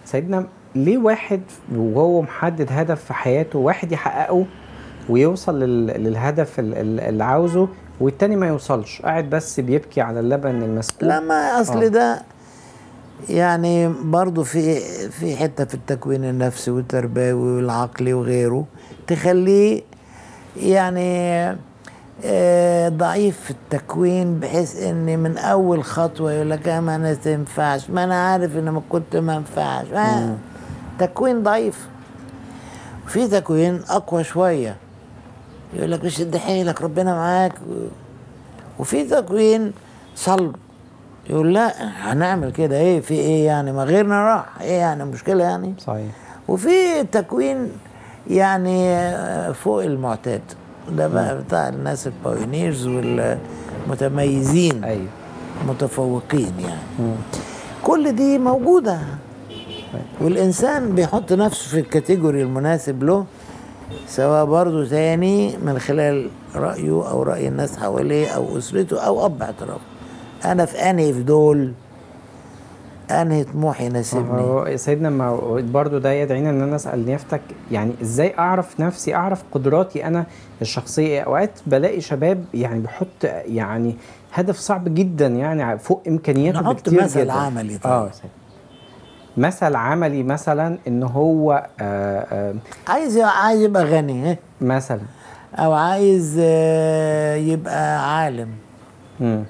سيدنا ليه واحد وهو محدد هدف في حياته واحد يحققه ويوصل لل- للهدف ال- ال- اللي عاوزه والتاني ما يوصلش قاعد بس بيبكي على اللبن المسكوب لا ما اصل آه. ده يعني برضو في في حته في التكوين النفسي والتربوي والعقلي وغيره تخليه يعني آه، ضعيف في التكوين بحيث ان من اول خطوه يقول لك آه، ما انا تنفعش ما انا عارف ان ما كنت ما ينفعش آه، تكوين ضعيف في تكوين اقوى شويه يقول لك مش حيلك ربنا معاك وفي تكوين صلب يقول لا هنعمل كده ايه في ايه يعني ما غيرنا راح ايه يعني مشكله يعني صحيح وفي تكوين يعني آه، فوق المعتاد ده بقى بتاع الناس البايونيرز والمتميزين ايوه متفوقين يعني كل دي موجودة والإنسان بيحط نفسه في الكاتيجوري المناسب له سواء برضه تاني من خلال رأيه أو رأي الناس حواليه أو أسرته أو أب اعترافه أنا في أنهي في دول أنهي طموح يناسبني هو سيدنا ما برضو ده يدعينا ان انا اسال نفسك يعني ازاي اعرف نفسي اعرف قدراتي انا الشخصيه اوقات بلاقي شباب يعني بيحط يعني هدف صعب جدا يعني فوق امكانياته نحط بكتير مثل جدا. عملي طيب. اه سيدنا. مثل عملي مثلا ان هو آه آه عايز عايز يبقى غني ها؟ مثلا أو عايز آه، يبقى عالم مم.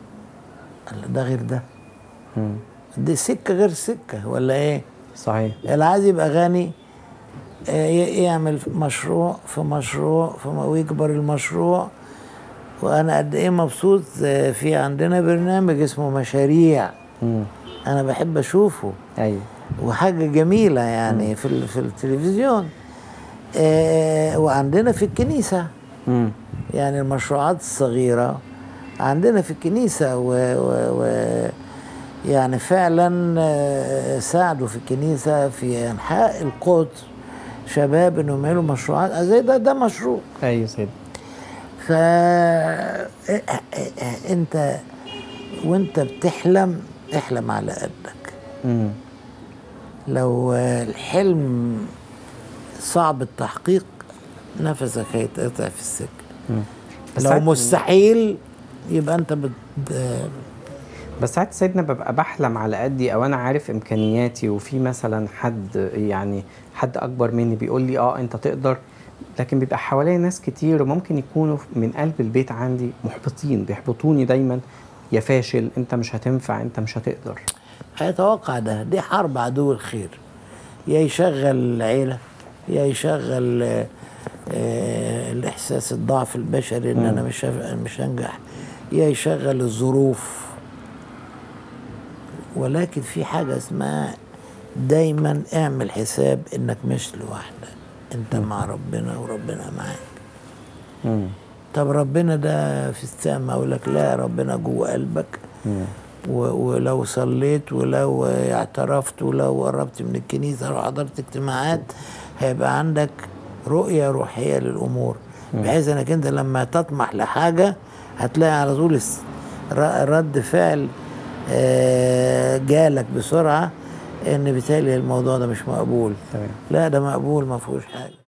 ده غير ده مم. دي سكة غير سكة ولا إيه؟ صحيح اللي عايز يبقى غني آه، ي- يعمل مشروع في مشروع في م- ويكبر المشروع وانا قد ايه مبسوط آه، في عندنا برنامج اسمه مشاريع مم. انا بحب اشوفه ايوه وحاجه جميله يعني في ال- في التلفزيون آه، وعندنا في الكنيسه مم. يعني المشروعات الصغيرة عندنا في الكنيسة و, و, و يعني فعلا آه، ساعدوا في الكنيسة في أنحاء القدس شباب انهم يعملوا مشروعات زي ده ده مشروع ايوه سيدنا ف انت وانت بتحلم احلم على قدك مم. لو الحلم صعب التحقيق نفسك هيتقطع في السكه مم. بس لو ساعات- مستحيل يبقى انت بت... بس ساعات سيدنا ببقى بحلم على قدي او انا عارف امكانياتي وفي مثلا حد يعني حد اكبر مني بيقول لي اه انت تقدر لكن بيبقى حواليا ناس كتير وممكن يكونوا من قلب البيت عندي محبطين بيحبطوني دايما يا فاشل انت مش هتنفع انت مش هتقدر هيتوقع ده دي حرب عدو الخير يا يشغل العيلة يا يشغل آه، آه، الإحساس الضعف البشري إن أنا مش هف- مش هنجح يا يشغل الظروف ولكن في حاجة اسمها دايما اعمل حساب إنك مش لوحدك أنت مع ربنا وربنا معاك مم. طب ربنا ده في السماء اقول لك لا ربنا جوه قلبك مم. و- ولو صليت ولو اعترفت ولو قربت من الكنيسه وحضرت اجتماعات هيبقى عندك رؤيه روحيه للامور بحيث انك انت لما تطمح لحاجه هتلاقي على طول الس- ر- رد فعل آه، جالك بسرعه ان بالتالي الموضوع ده مش مقبول تمام لا ده مقبول ما فيهوش حاجه